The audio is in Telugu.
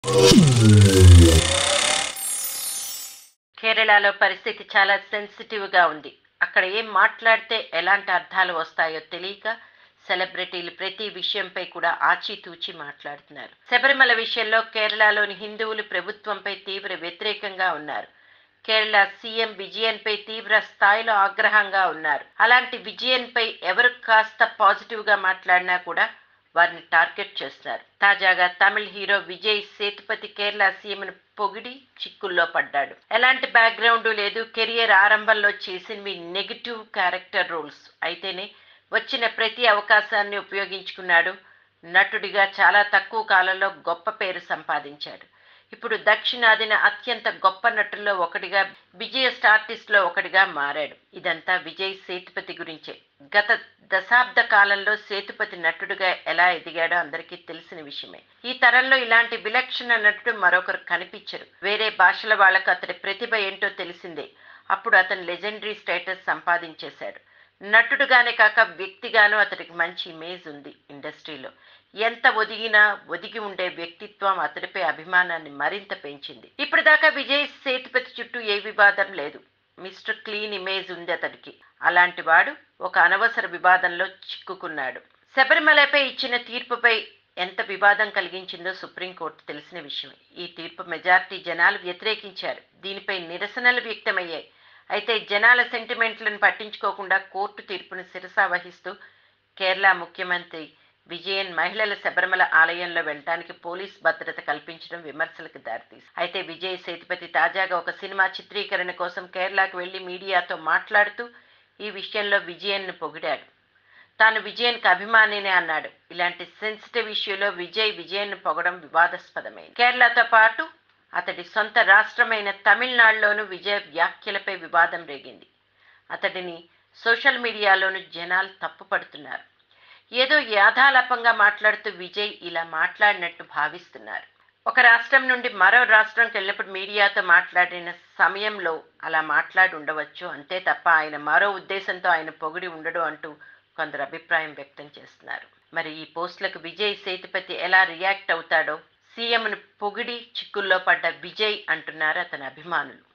కేరళలో పరిస్థితి చాలా సెన్సిటివ్గా ఉంది అక్కడ ఏం మాట్లాడితే ఎలాంటి అర్థాలు వస్తాయో తెలియక సెలబ్రిటీలు ప్రతి విషయంపై కూడా ఆచితూచి మాట్లాడుతున్నారు శబరిమల విషయంలో కేరళలోని హిందువులు ప్రభుత్వంపై తీవ్ర వ్యతిరేకంగా ఉన్నారు కేరళ సీఎం విజయన్పై తీవ్ర స్థాయిలో ఆగ్రహంగా ఉన్నారు అలాంటి విజయన్పై ఎవరు కాస్త పాజిటివ్గా మాట్లాడినా కూడా వారిని టార్గెట్ చేస్తున్నారు తాజాగా తమిళ్ హీరో విజయ్ సేతుపతి కేరళ సీఎంను పొగిడి చిక్కుల్లో పడ్డాడు ఎలాంటి బ్యాక్గ్రౌండ్ లేదు కెరియర్ ఆరంభంలో చేసినవి నెగిటివ్ క్యారెక్టర్ రోల్స్ అయితేనే వచ్చిన ప్రతి అవకాశాన్ని ఉపయోగించుకున్నాడు నటుడిగా చాలా తక్కువ కాలంలో గొప్ప పేరు సంపాదించాడు ఇప్పుడు దక్షిణాదిన అత్యంత గొప్ప నటుల్లో ఒకటిగా బిజెస్ట్ ఆర్టిస్ట్లో ఒకటిగా మారాడు ఇదంతా విజయ్ సేతుపతి గురించే గత దశాబ్ద కాలంలో సేతుపతి నటుడుగా ఎలా ఎదిగాడో అందరికీ తెలిసిన విషయమే ఈ తరంలో ఇలాంటి విలక్షణ నటుడు మరొకరు కనిపించరు వేరే భాషల వాళ్లకు అతడి ప్రతిభ ఏంటో తెలిసిందే అప్పుడు అతను లెజెండరీ స్టేటస్ సంపాదించేశాడు నటుడుగానే కాక వ్యక్తిగాను అతడికి మంచి ఇమేజ్ ఉంది ఇండస్ట్రీలో ఎంత ఒదిగినా ఒదిగి ఉండే వ్యక్తిత్వం అతడిపై అభిమానాన్ని మరింత పెంచింది ఇప్పటిదాకా విజయ్ సేతుపతి చుట్టూ ఏ వివాదం లేదు మిస్టర్ క్లీన్ ఇమేజ్ ఉంది అతడికి అలాంటి వాడు ఒక అనవసర వివాదంలో చిక్కుకున్నాడు శబరిమలపై ఇచ్చిన తీర్పుపై ఎంత వివాదం కలిగించిందో సుప్రీంకోర్టు తెలిసిన విషయమే ఈ తీర్పు మెజార్టీ జనాలు వ్యతిరేకించారు దీనిపై నిరసనలు వ్యక్తమయ్యాయి అయితే జనాల సెంటిమెంట్లను పట్టించుకోకుండా కోర్టు తీర్పును శిరసా వహిస్తూ కేరళ ముఖ్యమంత్రి విజయన్ మహిళల శబరిమల ఆలయంలో వెళ్ళడానికి పోలీస్ భద్రత కల్పించడం విమర్శలకు దారితీసి అయితే విజయ్ సేతుపతి తాజాగా ఒక సినిమా చిత్రీకరణ కోసం కేరళకు వెళ్లి మీడియాతో మాట్లాడుతూ ఈ విషయంలో విజయన్ను పొగిడాడు తాను విజయన్కి అభిమానినే అన్నాడు ఇలాంటి సెన్సిటివ్ ఇష్యూలో విజయ్ విజయన్ను పొగడం వివాదాస్పదమైంది కేరళతో పాటు అతడి సొంత రాష్ట్రమైన తమిళనాడులోనూ విజయ్ వ్యాఖ్యలపై వివాదం రేగింది అతడిని సోషల్ మీడియాలోనూ జనాలు తప్పుపడుతున్నారు ఏదో యాథాలపంగా మాట్లాడుతూ విజయ్ ఇలా మాట్లాడినట్టు భావిస్తున్నారు ఒక రాష్ట్రం నుండి మరో రాష్ట్రంకి వెళ్ళినప్పుడు మీడియాతో మాట్లాడిన సమయంలో అలా మాట్లాడి ఉండవచ్చు అంతే తప్ప ఆయన మరో ఉద్దేశంతో ఆయన పొగిడి ఉండడు అంటూ కొందరు అభిప్రాయం వ్యక్తం చేస్తున్నారు మరి ఈ పోస్టులకు విజయ్ సేతుపతి ఎలా రియాక్ట్ అవుతాడో సీఎంను పొగిడి చిక్కుల్లో పడ్డ విజయ్ అంటున్నారు అతని అభిమానులు